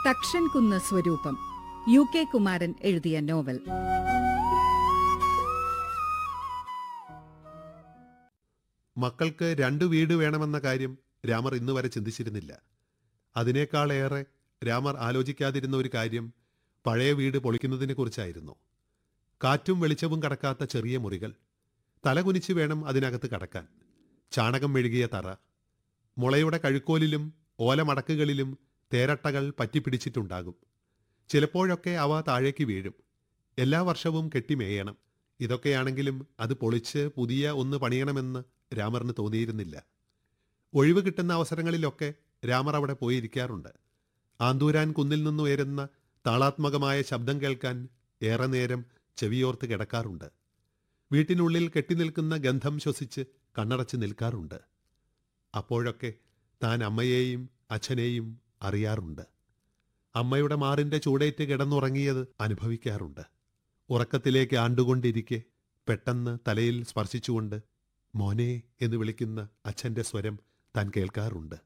തക്ഷൻ കുന്ന് സ്വരൂപം U K Kumaran എഴുതിയ നോവൽ മക്കൾക്ക് രണ്ടു വീട് വേണമെന്ന കാര്യം രാമർ ഇന്ന് വരെ ചിന്തിച്ചിരുന്നില്ല അതിനേക്കാളേറെ രാമർ ആലോചിക്കാതിരുന്ന ഒരു കാര്യം പഴയ വീട് പൊളിക്കുന്നതിനെക്കുറിച്ചായിരുന്നു കാറ്റും വെളിച്ചവും കടക്കാത്ത ചെറിയ മുറികൾ തലകുനിച്ച് വേണം അതിനകത്ത് കടക്കാൻ ചാണകം മെഴുകിയ തറ മുളയുടെ കഴുക്കോലിലും ഓലമടക്കുകളിലും തേരട്ടകൾ പറ്റിപ്പിടിച്ചിട്ടുണ്ടാകും ചിലപ്പോഴൊക്കെ അവ താഴേക്ക് വീഴും എല്ലാ വർഷവും കെട്ടിമേയണം ഇതൊക്കെയാണെങ്കിലും അത് പൊളിച്ച് പുതിയ ഒന്ന് പണിയണമെന്ന് രാമറിന് തോന്നിയിരുന്നില്ല ഒഴിവ് കിട്ടുന്ന അവസരങ്ങളിലൊക്കെ രാമർ അവിടെ പോയിരിക്കാറുണ്ട് ആന്തൂരാൻ കുന്നിൽ നിന്നുയരുന്ന താളാത്മകമായ ശബ്ദം കേൾക്കാൻ ഏറെ നേരം ചെവിയോർത്ത് കിടക്കാറുണ്ട് വീട്ടിനുള്ളിൽ കെട്ടിനിൽക്കുന്ന ഗന്ധം ശ്വസിച്ച് കണ്ണടച്ച് നിൽക്കാറുണ്ട് അപ്പോഴൊക്കെ താൻ അമ്മയെയും അച്ഛനെയും അറിയാറുണ്ട് അമ്മയുടെ മാറിന്റെ ചൂടേറ്റ് കിടന്നുറങ്ങിയത് അനുഭവിക്കാറുണ്ട് ഉറക്കത്തിലേക്ക് ആണ്ടുകൊണ്ടിരിക്കെ പെട്ടെന്ന് തലയിൽ സ്പർശിച്ചുകൊണ്ട് മോനെ എന്ന് വിളിക്കുന്ന അച്ഛന്റെ സ്വരം താൻ കേൾക്കാറുണ്ട്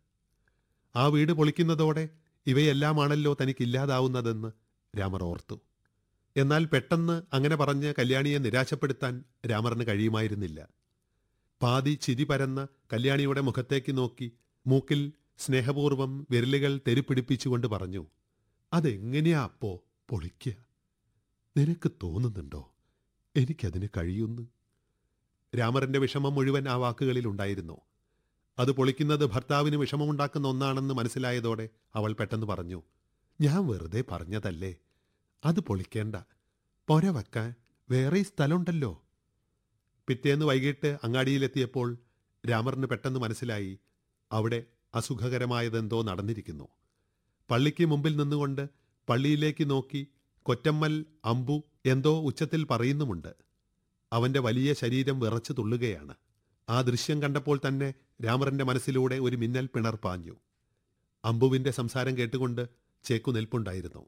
ആ വീട് പൊളിക്കുന്നതോടെ ഇവയെല്ലാമാണല്ലോ തനിക്കില്ലാതാവുന്നതെന്ന് രാമർ ഓർത്തു എന്നാൽ പെട്ടെന്ന് അങ്ങനെ പറഞ്ഞ് കല്യാണിയെ നിരാശപ്പെടുത്താൻ രാമറിന് കഴിയുമായിരുന്നില്ല പാതി ചിരി പരന്ന കല്യാണിയുടെ മുഖത്തേക്ക് നോക്കി മൂക്കിൽ സ്നേഹപൂർവം വിരലുകൾ തെരുപ്പിടിപ്പിച്ചുകൊണ്ട് പറഞ്ഞു അതെങ്ങനെയാ അപ്പോ പൊളിക്കുക നിനക്ക് തോന്നുന്നുണ്ടോ എനിക്കതിന് കഴിയുന്നു രാമറിന്റെ വിഷമം മുഴുവൻ ആ വാക്കുകളിൽ ഉണ്ടായിരുന്നു അത് പൊളിക്കുന്നത് ഭർത്താവിന് വിഷമമുണ്ടാക്കുന്ന ഒന്നാണെന്ന് മനസ്സിലായതോടെ അവൾ പെട്ടെന്ന് പറഞ്ഞു ഞാൻ വെറുതെ പറഞ്ഞതല്ലേ അത് പൊളിക്കേണ്ട പൊര വെക്കാൻ വേറെ സ്ഥലമുണ്ടല്ലോ പിറ്റേന്ന് വൈകിട്ട് അങ്ങാടിയിലെത്തിയപ്പോൾ രാമറിന് പെട്ടെന്ന് മനസ്സിലായി അവിടെ അസുഖകരമായതെന്തോ നടന്നിരിക്കുന്നു പള്ളിക്ക് മുമ്പിൽ നിന്നുകൊണ്ട് പള്ളിയിലേക്ക് നോക്കി കൊറ്റമ്മൽ അമ്പു എന്തോ ഉച്ചത്തിൽ പറയുന്നുമുണ്ട് അവന്റെ വലിയ ശരീരം വിറച്ചു തുള്ളുകയാണ് ആ ദൃശ്യം കണ്ടപ്പോൾ തന്നെ രാമറിന്റെ മനസ്സിലൂടെ ഒരു മിന്നൽ പിണർ പാഞ്ഞു അമ്പുവിന്റെ സംസാരം കേട്ടുകൊണ്ട് ചേക്കു നിൽപ്പുണ്ടായിരുന്നു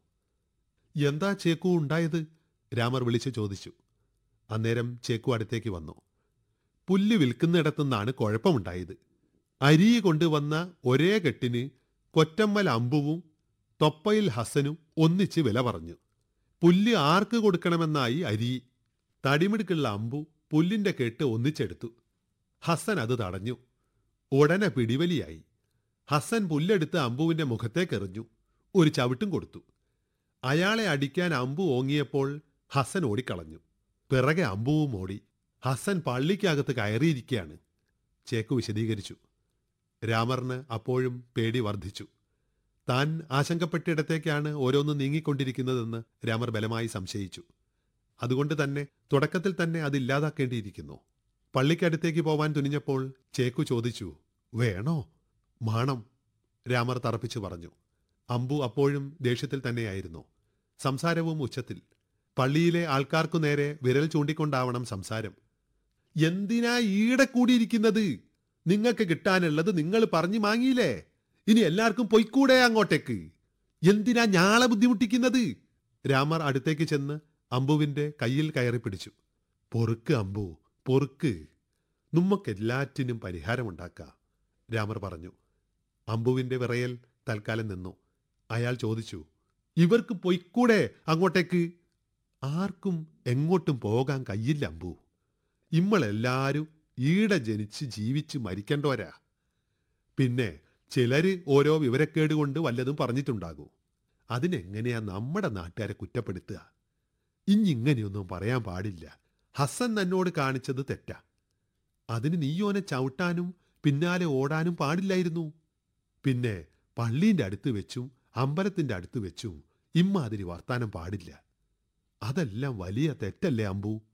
എന്താ ചേക്കു ഉണ്ടായത് രാമർ വിളിച്ചു ചോദിച്ചു അന്നേരം ചേക്കു അടുത്തേക്ക് വന്നു പുല്ല് വിൽക്കുന്നിടത്തുനിന്നാണ് കുഴപ്പമുണ്ടായത് അരി കൊണ്ടുവന്ന ഒരേ കെട്ടിന് കൊറ്റമ്മൽ അമ്പുവും തൊപ്പയിൽ ഹസനും ഒന്നിച്ച് വില പറഞ്ഞു പുല്ല് ആർക്ക് കൊടുക്കണമെന്നായി അരി തടിമിടുക്കുള്ള അമ്പു പുല്ലിന്റെ കെട്ട് ഒന്നിച്ചെടുത്തു ഹസൻ അത് തടഞ്ഞു ഉടനെ പിടിവലിയായി ഹസൻ പുല്ലെടുത്ത് അമ്പുവിന്റെ മുഖത്തേക്കെറിഞ്ഞു ഒരു ചവിട്ടും കൊടുത്തു അയാളെ അടിക്കാൻ അമ്പു ഓങ്ങിയപ്പോൾ ഹസൻ ഓടിക്കളഞ്ഞു പിറകെ അമ്പുവും ഓടി ഹസൻ പള്ളിക്കകത്ത് കയറിയിരിക്കുകയാണ് ചേക്കു വിശദീകരിച്ചു രാമറിന് അപ്പോഴും പേടി വർദ്ധിച്ചു താൻ ആശങ്കപ്പെട്ടിടത്തേക്കാണ് ഓരോന്ന് നീങ്ങിക്കൊണ്ടിരിക്കുന്നതെന്ന് രാമർ ബലമായി സംശയിച്ചു അതുകൊണ്ട് തന്നെ തുടക്കത്തിൽ തന്നെ അതില്ലാതാക്കേണ്ടിയിരിക്കുന്നു പള്ളിക്കടുത്തേക്ക് പോവാൻ തുനിഞ്ഞപ്പോൾ ചേക്കു ചോദിച്ചു വേണോ മാണം രാമർ തറപ്പിച്ചു പറഞ്ഞു അമ്പു അപ്പോഴും ദേഷ്യത്തിൽ തന്നെയായിരുന്നു സംസാരവും ഉച്ചത്തിൽ പള്ളിയിലെ ആൾക്കാർക്കു നേരെ വിരൽ ചൂണ്ടിക്കൊണ്ടാവണം സംസാരം എന്തിനാ ഈടെ കൂടിയിരിക്കുന്നത് നിങ്ങൾക്ക് കിട്ടാനുള്ളത് നിങ്ങൾ പറഞ്ഞു വാങ്ങിയില്ലേ ഇനി എല്ലാവർക്കും പൊയ്ക്കൂടെ അങ്ങോട്ടേക്ക് എന്തിനാ ഞാളെ ബുദ്ധിമുട്ടിക്കുന്നത് രാമർ അടുത്തേക്ക് ചെന്ന് അമ്പുവിന്റെ കയ്യിൽ കയറി പിടിച്ചു പൊറുക്ക് അമ്പു പൊറുക്ക് നമ്മക്കെല്ലാറ്റിനും പരിഹാരമുണ്ടാക്കാം രാമർ പറഞ്ഞു അമ്പുവിന്റെ വിറയൽ തൽക്കാലം നിന്നു അയാൾ ചോദിച്ചു ഇവർക്ക് പൊയ്ക്കൂടെ അങ്ങോട്ടേക്ക് ആർക്കും എങ്ങോട്ടും പോകാൻ കയ്യില്ല അമ്പു ഇമ്മളെല്ലാരും ഈടെ ജനിച്ച് ജീവിച്ച് മരിക്കേണ്ടവരാ പിന്നെ ചിലര് ഓരോ വിവരക്കേട് കൊണ്ട് വല്ലതും പറഞ്ഞിട്ടുണ്ടാകൂ അതിനെങ്ങനെയാ നമ്മുടെ നാട്ടുകാരെ കുറ്റപ്പെടുത്തുക ഇഞ്ഞിങ്ങനെയൊന്നും പറയാൻ പാടില്ല ഹസൻ എന്നോട് കാണിച്ചത് തെറ്റാ അതിന് നീയോനെ ചവിട്ടാനും പിന്നാലെ ഓടാനും പാടില്ലായിരുന്നു പിന്നെ പള്ളീന്റെ അടുത്ത് വെച്ചും അമ്പലത്തിന്റെ അടുത്ത് വെച്ചും ഇമ്മാതിരി വർത്താനം പാടില്ല അതെല്ലാം വലിയ തെറ്റല്ലേ അമ്പു